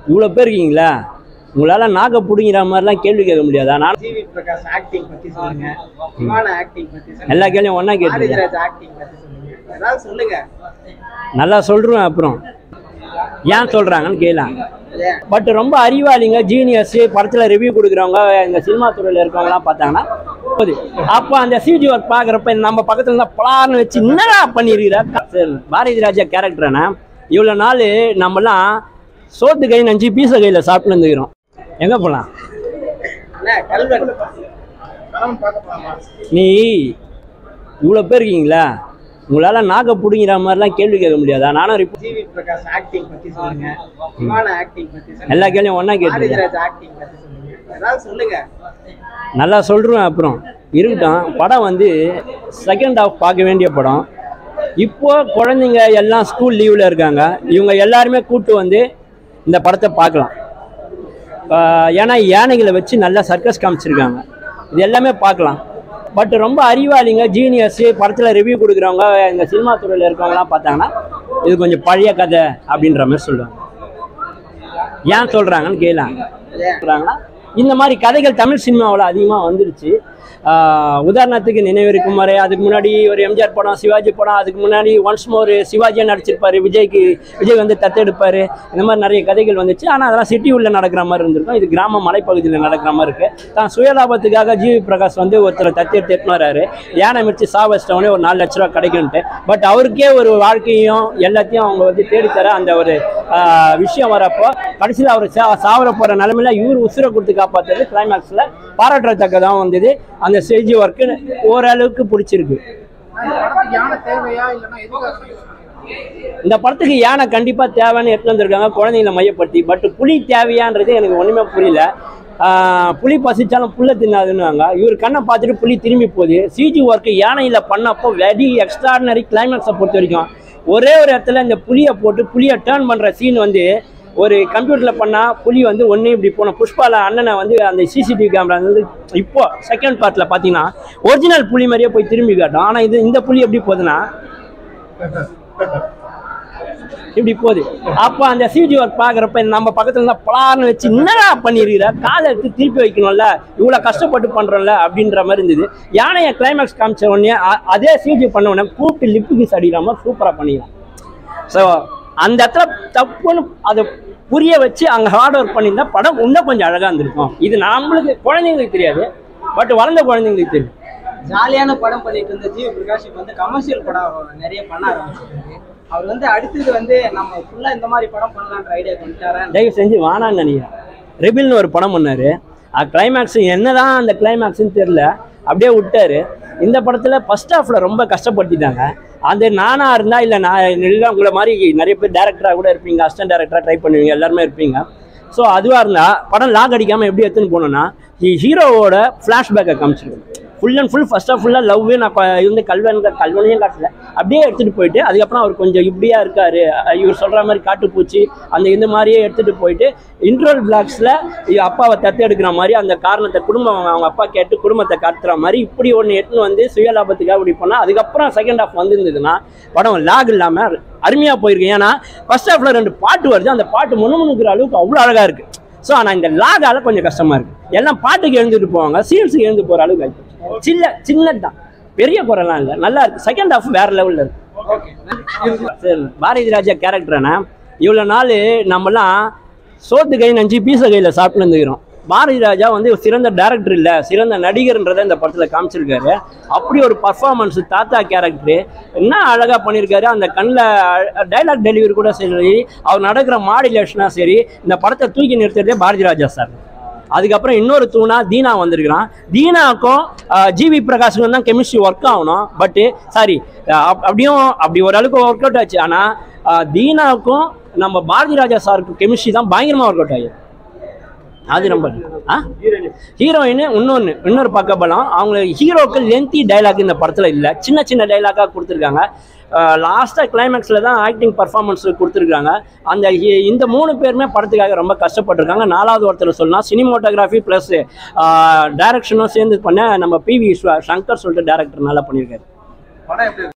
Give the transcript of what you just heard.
இவ்வளோ பேர் இருக்கீங்களா உங்களால் நாக்க பிடிங்கிற மாதிரிலாம் கேள்வி கேட்க முடியாதா நான் ஜிவி பிரகாஷ் ஆக்டிங் பத்தி சொல்லுங்க விமான ஆக்டிங் பத்தி சொல்லுங்க எல்லா கேள்வியும் ஒன்றா கேட்டுருக்கேன் பாரதிராஜ் ஆக்டிங் பத்தி சொல்லுங்க ஏதாவது சொல்லுங்க நல்லா சொல்கிறேன் அப்புறம் ஏன் சொல்கிறாங்கன்னு கேட்கலாம் ஏன்? பட் ரொம்ப அறிவாளிங்க ஜீனியஸ் படத்தில் ரிவ்யூ கொடுக்குறவங்க இந்த சினிமா துறையில் இருக்கவங்கலாம் பார்த்தாங்கன்னா போகுது அப்போ அந்த சிஜி ஒர்க் பார்க்குறப்ப நம்ம பக்கத்தில் இருந்தால் பலார்னு வச்சு என்னடா பண்ணியிருக்கிற சரி, பாரதி ராஜா கேரக்டர்னா இவ்வளோ நாள் நம்மலாம் சோத்து கை நஞ்சு பீச கையில் சாப்பிட்டு வந்துக்கிறோம் எங்கே போகலாம் என்ன கல்வன் படம் பார்க்க போலாமா நீ இவ்வளோ பேர் இருக்கீங்களா உங்களால் நாக்க பிடிங்கிற மாதிரிலாம் கேள்வி கேட்க முடியாதா நானும் ரிப்போ ஜிவி பிரகாஷ் ஆக்டிங் பத்தி சொல்லுங்க விமான ஆக்டிங் பத்தி சொல்லுங்க எல்லா கேள்வியும் ஒன்றா கேட்டுருக்கேன் பாரதிராஜ் ஆக்டிங் பத்தி சொல்லுங்க ஏதாவது சொல்லுங்க நல்லா சொல்கிறேன் அப்புறம் இருக்கட்டும் படம் வந்து செகண்ட் ஹாஃப் பார்க்க வேண்டிய படம் இப்போ குழந்தைங்க எல்லாம் ஸ்கூல் லீவில் இருக்காங்க இவங்க எல்லாருமே கூட்டு வந்து இந்த படத்தை பார்க்கலாம் ஆஹ் ஏன்னா யானைகளை வச்சு நல்லா சர்க்கஸ் காமிச்சிருக்காங்க இது எல்லாமே பார்க்கலாம் பட் ரொம்ப அறிவாளிங்க ஜீனியஸ் படத்தில் ரிவ்யூ கொடுக்குறவங்க இந்த சினிமா துறையில் இருக்கவங்கலாம் பார்த்தாங்கன்னா இது கொஞ்சம் பழைய கதை அப்படின்ற மாதிரி சொல்லுவாங்க ஏன் சொல்கிறாங்கன்னு கேட்கலாம் ஏன்? சொல்கிறாங்கன்னா இந்த மாதிரி கதைகள் தமிழ் சினிமாவில் அதிகமாக வந்துருச்சு ஆஹ் உதாரணத்துக்கு நினைவிருக்கும் வரை அதுக்கு முன்னாடி ஒரு எம்ஜிஆர் படம் சிவாஜி படம் அதுக்கு முன்னாடி ஒன்ஸ் மோர் சிவாஜியாக நடிச்சிருப்பாரு விஜய்க்கு விஜய் வந்து தத்தெடுப்பார் இந்த மாதிரி நிறைய கதைகள் வந்துச்சு ஆனால் அதெல்லாம் சிட்டி உள்ள நடக்கிற மாதிரி இருந்திருக்கும் இது கிராம மலைப்பகுதியில் நடக்கிற மாதிரி இருக்கு தான் சுயலாபத்துக்காக ஜிவி பிரகாஷ் வந்து ஒருத்தரை தத்தெடுத்து எடுத்துன்னு வராரு யானை மிர்ச்சி சா வச்சிட்டவொடனே ஒரு நாலு லட்ச ரூபா கிடைக்கும்ட்டு பட் அவருக்கே ஒரு வாழ்க்கையும் எல்லாத்தையும் அவங்க வந்து தேடித்தர அந்த ஒரு ஆஹ், விஷயம் வரப்போ கடைசியில் அவர் சா சாவர போகிற நிலமையில இவர் உசுரை கொடுத்து காப்பாற்றுறது கிளைமேக்ஸில் பாராட்டத்தக்கதான் வந்தது அந்த ஸ்டேஜ் ஒர்க்கு ஓரளவுக்கு பிடிச்சிருக்கு யானை தேவையா இல்லைன்னா எதுக்காக இந்த படத்துக்கு யானை கண்டிப்பாக தேவைன்னு எடுத்து வந்திருக்காங்க குழந்தைங்களை மையப்படுத்தி பட் புலி தேவையான்றது எனக்கு ஒன்றுமே புரியல ஆஹ் புலி பசிச்சாலும் புல்ல தின்னாதுன்னுவாங்க இவர் கண்ணை பார்த்துட்டு புலி திரும்பி போகுது சிஜி ஒர்க்கு யானையில் பண்ணப்போ வெரி எக்ஸ்ட்ராடினரி கிளைமேக்ஸை பொறுத்த வரைக்கும் ஒரே ஒரு இடத்துல இந்த புலியை போட்டு புலியை டேர்ன் பண்ணுற சீன் வந்து ஒரு கம்ப்யூட்டரில் பண்ணால் புலி வந்து ஒன்று இப்படி போன புஷ்பால அண்ணனை வந்து அந்த சிசிடிவி கேமரா வந்து இப்போ செகண்ட் பார்ட்டில் பார்த்தீங்கன்னா ஒரிஜினல் புலி மாதிரியே போய் திரும்பி காட்டும் ஆனால் இது இந்த புலி எப்படி போகுதுன்னா இப்படி போகுது அப்போ அந்த சிஜி ஒர்க் பார்க்குறப்ப நம்ம பக்கத்தில் இருந்தால் பலார்னு வச்சு என்னடா பண்ணிருக்கிற காலை எடுத்து திருப்பி வைக்கணும்ல இவ்வளோ கஷ்டப்பட்டு பண்ணுறோம்ல அப்படின்ற மாதிரி இருந்தது யானையை கிளைமேக்ஸ் காமிச்ச உடனே அ- அதே சிஜி பண்ண உடனே கூப்பிட்டு லிப்புக்கு அடிக்கிற மாதிரி சூப்பராக பண்ணிக்கலாம் ஸோ அந்த இடத்துல தப்புன்னு அதை புரிய வச்சு அங்கே ஹார்ட் ஒர்க் பண்ணியிருந்தா படம் இன்னும் கொஞ்சம் அழகாக இருந்திருக்கும் இது நம்மளுக்கு குழந்தைங்களுக்கு தெரியாது பட் வளர்ந்த குழந்தைங்களுக்கு தெரியும் ஜாலியான படம் பண்ணிட்டு இருந்த ஜிவி பிரகாஷ் இப்ப வந்து கமர்ஷியல் படம் அவர் நிறைய பண்ண ஆரம்பிச்சிருக்காரு அவர் வந்து அடுத்தது வந்து நம்ம ஃபுல்லா இந்த மாதிரி படம் பண்ணலான்ற ஐடியா கொண்டுட்டாரா தயவு செஞ்சு வானான்னு நினைக்கிறேன் ரெபில்னு ஒரு படம் பண்ணார் கிளைமேக்ஸ் என்னதான் அந்த கிளைமேக்ஸ்னு தெரில அப்படியே விட்டாரு இந்த படத்தில் ஃபர்ஸ்ட் ஹாஃபில் ரொம்ப கஷ்டப்படுத்திட்டாங்க அது நானாக இருந்தால் இல்லை நான் இல்லை உங்களை மாதிரி நிறைய பேர் டேரக்டராக கூட இருப்பீங்க அசிஸ்டன்ட் டேரக்டராக ட்ரை பண்ணுவீங்க எல்லாருமே இருப்பீங்க ஸோ அதுவாக இருந்தால் படம் லாக் அடிக்காமல் எப்படி எடுத்துன்னு போனோன்னா ஹீரோவோட ஃப்ளாஷ்பேக்கை காமிச்சிருக்கோம் full and full first half ஃபுல்லாக லவ் நான் கொ- இருந்து கல்வன் கல்வனையும் காட்டல அப்படியே எடுத்துகிட்டு போயிட்டு அதுக்கப்புறம் அவர் கொஞ்சம் இப்படியா இருக்காரு அஹ் இவர் சொல்கிற மாதிரி காட்டுப்பூச்சி அந்த இந்த மாதிரியே எடுத்துகிட்டு போயிட்டு இன்ட்ரோல் பிளாக்ஸில் அப்பாவை தத்து எடுக்கிற மாதிரி அந்த காரணத்தை குடும்பம் அவங்க அப்பா கேட்டு குடும்பத்தை காட்டுற மாதிரி இப்படி ஒன்று எடுத்துன்னு வந்து சுயலாபத்துக்காக இப்படி போனால் அதுக்கப்புறம் செகண்ட் ஹாஃப் வந்திருந்ததுன்னா படம் லாக் இல்லாமல் அருமையாக போயிருக்கு ஏன்னா ஃபர்ஸ்ட் ஹாஃபில் ரெண்டு பாட்டு வருது அந்த பாட்டு முணுமுணுக்கிற அளவுக்கு அவ்வளோ அழகாக இருக்குது ஸோ ஆனால் இந்த லாகால கொஞ்சம் கஷ்டமாக இருக்குது எல்லாம் பாட்டுக்கு எழுந்துட்டு போவாங்க சீன்ஸுக்கு எழுந்து போகிற அளவுக்கு ஆயிடுச்சு சின்ன சின்னது தான் பெரிய குறைலாம் இல்லை நல்லா இருக்கு செகண்ட் ஹாஃப் வேற லெவலில் இருக்கு சரி பாரதி ராஜா கேரக்டர்னா இவ்வளோ நாள் நம்மலாம் சோத்து கை நஞ்சு பீச கையில் சாப்பிட்டு வந்துக்கிறோம் பாரதி ராஜா வந்து ஒரு சிறந்த டேரக்டர் இல்லை சிறந்த நடிகர்ன்றதை இந்த படத்தில் காமிச்சிருக்காரு அப்படி ஒரு பர்ஃபார்மன்ஸ் தாத்தா கேரக்டர் என்ன அழகாக பண்ணியிருக்காரு அந்த கண்ணில் டைலாக் டெலிவரி கூட சரி அவர் நடக்கிற மாடுலேஷனாக சரி இந்த படத்தை தூக்கி நிறுத்துறதே பாரதி ராஜா சார் அதுக்கப்புறம் இன்னொரு தூணா தீனா வந்திருக்கிறான் தீனாக்கும் ஜிவி பிரகாஷுக்கும் தான் கெமிஸ்ட்ரி ஒர்க் ஆகணும் பட்டு சாரி அப்படியும் அப்படி ஓரளவுக்கு ஒர்க் அவுட் ஆச்சு ஆனால் தீனாவுக்கும் நம்ம பாரதி ராஜா சாருக்கு கெமிஸ்ட்ரி தான் பயங்கரமாக ஒர்க் அவுட் ஆகிடும் அது ரொம்ப ஆ ஹீரோயின் இன்னொன்று இன்னொரு பக்கபலம் அவங்க ஹீரோக்கு லென்த்தி டைலாக் இந்த படத்தில் இல்லை சின்ன சின்ன டைலாக்காக கொடுத்துருக்காங்க லாஸ்ட்டாக கிளைமேக்ஸில் தான் ஆக்டிங் பர்ஃபார்மன்ஸ் கொடுத்துருக்காங்க அந்த ஹி- இந்த மூணு பேருமே படத்துக்காக ரொம்ப கஷ்டப்பட்டிருக்காங்க நாலாவது ஒருத்தர் சொல்லலாம் சினிமோட்டோகிராஃபி ப்ளஸ் டைரக்ஷனும் சேர்ந்து பண்ண நம்ம பி வி சங்கர் சொல்லிட்டு டேரக்டர் நல்லா பண்ணியிருக்காரு படம் எப்படி